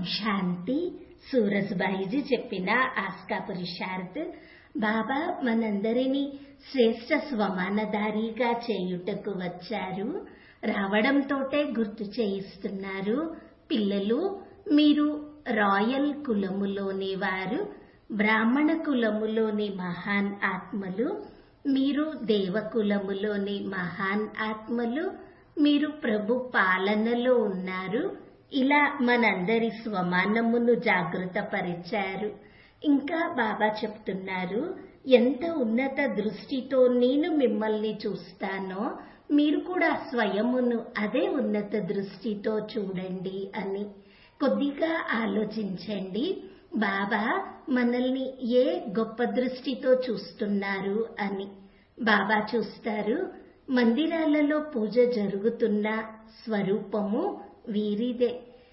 శాంతి సూరజ్బాయిజీ చెప్పిన ఆస్కా పురుషార్థ్ బాబా మనందరినీ శ్రేష్ట స్వమానధారిగా చేయుటకు వచ్చారు రావడంతోటే గుర్తు చేయిస్తున్నారు పిల్లలు మీరు రాయల్ కులములోని వారు బ్రాహ్మణ కులములోని మహాన్ ఆత్మలు మీరు దేవకులములోని మహాన్ ఆత్మలు మీరు ప్రభు పాలనలో ఉన్నారు ఇలా మనందరి స్వమానమును జాగృతపరిచారు ఇంకా బాబా చెప్తున్నారు ఎంత ఉన్నత దృష్టితో నేను మిమ్మల్ని చూస్తానో మీరు కూడా స్వయమును అదే ఉన్నత దృష్టితో చూడండి అని కొద్దిగా ఆలోచించండి బాబా మనల్ని ఏ గొప్ప దృష్టితో చూస్తున్నారు అని బాబా చూస్తారు మందిరాలలో పూజ జరుగుతున్న స్వరూపము వీరిదే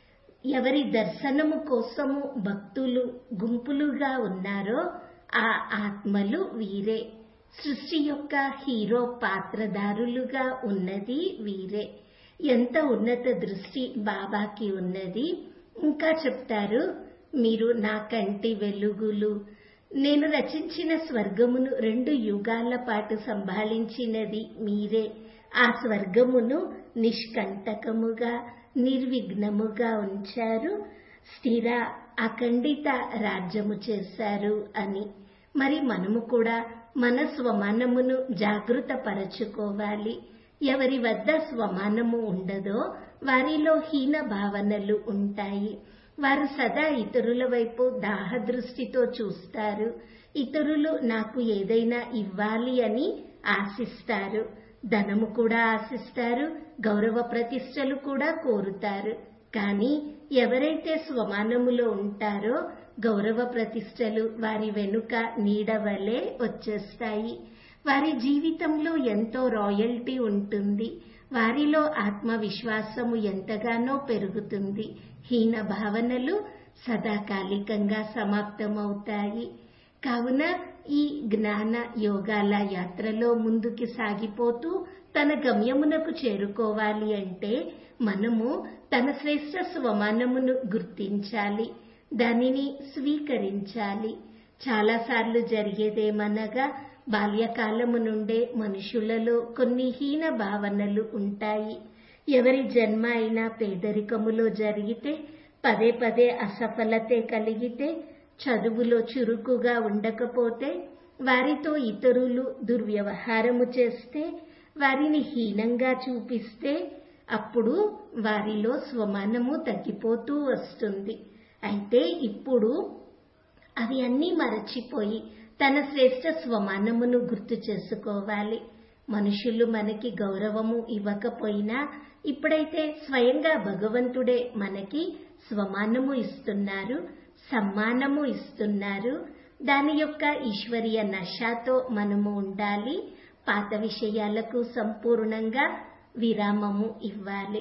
ఎవరి దర్శనము కోసము భక్తులు గుంపులుగా ఉన్నారో ఆ ఆత్మలు వీరే సృష్టి యొక్క హీరో పాత్రధారులుగా ఉన్నది వీరే ఎంత ఉన్నత దృష్టి బాబాకి ఉన్నది ఇంకా చెప్తారు మీరు నా కంటి వెలుగులు నేను రచించిన స్వర్గమును రెండు యుగాల పాటు సంభాళించినది మీరే ఆ స్వర్గమును నిష్కంటకముగా నిర్విఘ్నముగా ఉంచారు స్థిర అఖండిత రాజ్యము చేశారు అని మరి మనము కూడా మన స్వమానమును జాగృతపరచుకోవాలి ఎవరి వద్ద స్వమానము ఉండదో వారిలో హీన భావనలు ఉంటాయి వారు సదా ఇతరుల వైపు దాహ దృష్టితో చూస్తారు ఇతరులు నాకు ఏదైనా ఇవ్వాలి అని ఆశిస్తారు ధనము కూడా ఆశిస్తారు గౌరవ ప్రతిష్టలు కూడా కోరుతారు కానీ ఎవరైతే స్వమానములో ఉంటారో గౌరవ ప్రతిష్టలు వారి వెనుక నీడవలే వచ్చేస్తాయి వారి జీవితంలో ఎంతో రాయల్టీ ఉంటుంది వారిలో ఆత్మవిశ్వాసము ఎంతగానో పెరుగుతుంది హీన భావనలు సదాకాలికంగా సమాప్తమవుతాయి కావున ఈ జ్ఞాన యోగాల యాత్రలో ముందుకి సాగిపోతూ తన గమ్యమునకు చేరుకోవాలి అంటే మనము తన శ్రేష్ట స్వమానమును గుర్తించాలి దానిని స్వీకరించాలి చాలాసార్లు జరిగేదేమనగా బాల్యకాలము నుండే మనుషులలో కొన్ని హీన భావనలు ఉంటాయి ఎవరి జన్మ అయినా పేదరికములో జరిగితే పదే పదే అసఫలతే కలిగితే చదువులో చురుకుగా ఉండకపోతే వారితో ఇతరులు దుర్వ్యవహారము చేస్తే వారిని హీనంగా చూపిస్తే అప్పుడు వారిలో స్వమానము తగ్గిపోతూ వస్తుంది అయితే ఇప్పుడు అవి అన్నీ మరచిపోయి తన శ్రేష్ట స్వమానమును గుర్తు చేసుకోవాలి మనుషులు మనకి గౌరవము ఇవ్వకపోయినా ఇప్పుడైతే స్వయంగా భగవంతుడే మనకి స్వమానము ఇస్తున్నారు సమ్మానము ఇస్తున్నారు దాని యొక్క ఈశ్వరీయ నషాతో మనము ఉండాలి పాత విషయాలకు సంపూర్ణంగా విరామము ఇవ్వాలి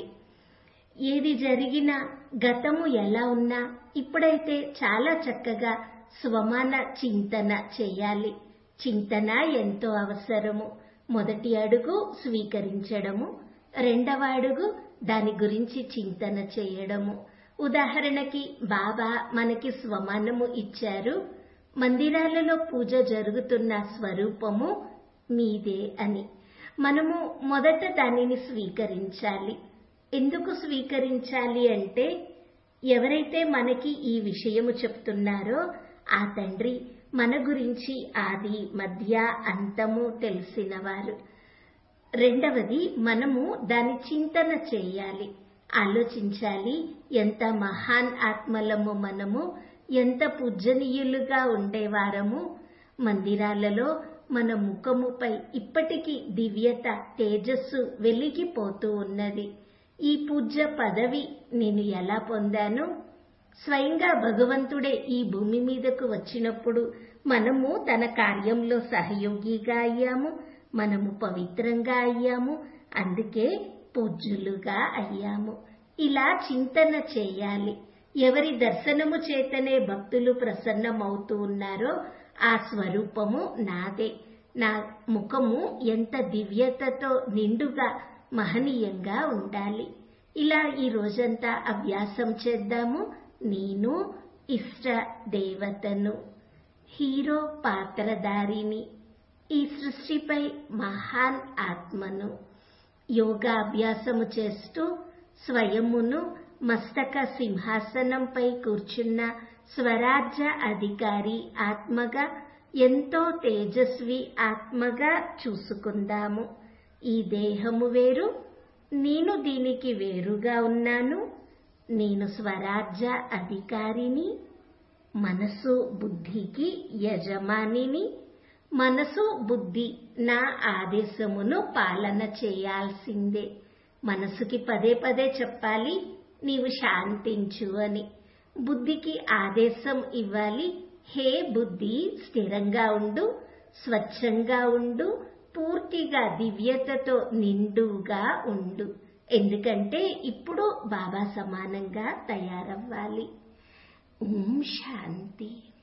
ఏది జరిగినా గతము ఎలా ఉన్నా ఇప్పుడైతే చాలా చక్కగా స్వమాన చింతన చేయాలి చింతన ఎంతో అవసరము మొదటి అడుగు స్వీకరించడము రెండవ అడుగు దాని గురించి చింతన చేయడము ఉదాహరణకి బాబా మనకి స్వమానము ఇచ్చారు మందిరాలలో పూజ జరుగుతున్న స్వరూపము మీదే అని మనము మొదట దానిని స్వీకరించాలి ఎందుకు స్వీకరించాలి అంటే ఎవరైతే మనకి ఈ విషయము చెప్తున్నారో ఆ తండ్రి మన గురించి ఆది మధ్య అంతము తెలిసినవారు రెండవది మనము దాని చింతన చేయాలి ఆలోచించాలి ఎంత మహాన్ ఆత్మలము మనము ఎంత పూజనీయులుగా ఉండేవారము మందిరాలలో మన ముఖముపై ఇప్పటికీ దివ్యత తేజస్సు వెలిగిపోతూ ఉన్నది ఈ పూజ్య పదవి నేను ఎలా పొందాను స్వయంగా భగవంతుడే ఈ భూమి మీదకు వచ్చినప్పుడు మనము తన కార్యంలో సహయోగిగా అయ్యాము మనము పవిత్రంగా అయ్యాము అందుకే పూజ్యులుగా అయ్యాము ఇలా చింతన చేయాలి ఎవరి దర్శనము చేతనే భక్తులు ప్రసన్నమవుతూ ఉన్నారో ఆ స్వరూపము నాదే నా ముఖము ఎంత దివ్యతతో నిండుగా మహనీయంగా ఉండాలి ఇలా ఈ రోజంతా అభ్యాసం చేద్దాము నేను ఇష్ట దేవతను హీరో పాత్రధారిని ఈ సృష్టిపై మహాన్ ఆత్మను యోగాభ్యాసము చేస్తూ స్వయమును మస్తక సింహాసనంపై కూర్చున్న స్వరాజ్య అధికారి ఆత్మగా ఎంతో తేజస్వి ఆత్మగా చూసుకుందాము ఈ దేహము వేరు నేను దీనికి వేరుగా ఉన్నాను నేను స్వరాజ్య అధికారిని మనసు బుద్ధికి యజమానిని మనసు బుద్ధి నా ఆదేశమును పాలన చేయాల్సిందే మనసుకి పదే పదే చెప్పాలి నీవు శాంతించు అని బుద్ధికి ఆదేశం ఇవ్వాలి హే బుద్ధి స్థిరంగా ఉండు స్వచ్ఛంగా ఉండు పూర్తిగా దివ్యతతో నిండుగా ఉండు ఎందుకంటే ఇప్పుడు బాబా సమానంగా తయారవ్వాలి ఓం శాంతి